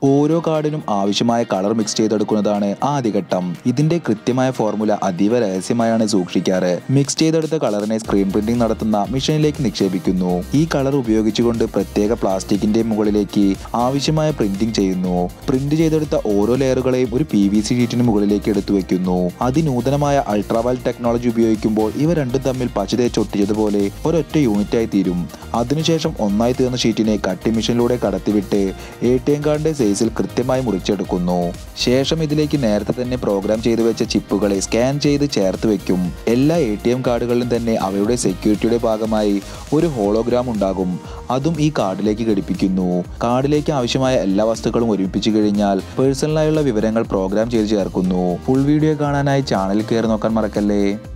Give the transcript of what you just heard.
ഓരോ കാർഡിനും ആവശ്യമായ colour mix ചെയ്തെടുക്കുന്നതാണ് ആദ്യഘട്ടം ഇതിന്റെ കൃത്യമായ ഫോർമുല അതീവ രഹസ്യമായാണ് സൂക്ഷിക്കാറ് മിക്സ് ചെയ്തെടുത്ത കളറിനെ സ്ക്രീൻ പ്രിന്റിംഗ് നടത്തുന്ന മെഷീനിലേക്ക് നിക്ഷേപിക്കുന്നു ഈ കളർ ഉപയോഗിച്ചുകൊണ്ട് പ്രത്യേക പ്ലാസ്റ്റിക്കിന്റെ മുകളിലേക്ക് ആവശ്യമായ പ്രിന്റിംഗ് ചെയ്യുന്നു പ്രിന്റ് ചെയ്തെടുത്ത ഓരോ ലെയറുകളെയും ഒരു പി വി സി ഷീറ്റിന് മുകളിലേക്ക് എടുത്തു വെക്കുന്നു അതിനൂതനമായ അൾട്രാവയൽ ടെക്നോളജി ഉപയോഗിക്കുമ്പോൾ ഇവ രണ്ടും തമ്മിൽ പച്ച തേച്ച് ഒട്ടിച്ചതുപോലെ ഒരൊറ്റ യൂണിറ്റായി തീരും അതിനുശേഷം ഒന്നായി തീർന്ന ഷീറ്റിനെ കട്ടിംഗ് മെഷീനിലൂടെ കടത്തിവിട്ട് എ ടി എം കാർഡിന്റെ സൈസിൽ കൃത്യമായി മുറിച്ചെടുക്കുന്നു ശേഷം ഇതിലേക്ക് നേരത്തെ തന്നെ പ്രോഗ്രാം ചെയ്തു വെച്ച ചിപ്പുകളെ സ്കാൻ ചെയ്ത് ചേർത്ത് വെക്കും എല്ലാ എ ടി എം കാർഡുകളിലും തന്നെ അവയുടെ സെക്യൂരിറ്റിയുടെ ഭാഗമായി ഒരു ഹോളോഗ്രാം ഉണ്ടാകും അതും ഈ കാർഡിലേക്ക് ഘടിപ്പിക്കുന്നു കാർഡിലേക്ക് ആവശ്യമായ എല്ലാ വസ്തുക്കളും ഒരുമിപ്പിച്ചു കഴിഞ്ഞാൽ പേഴ്സണലായുള്ള വിവരങ്ങൾ പ്രോഗ്രാം ചെയ്ത് ചേർക്കുന്നു ഫുൾ വീഡിയോ കാണാനായി ചാനൽ കയറി നോക്കാൻ മറക്കല്ലേ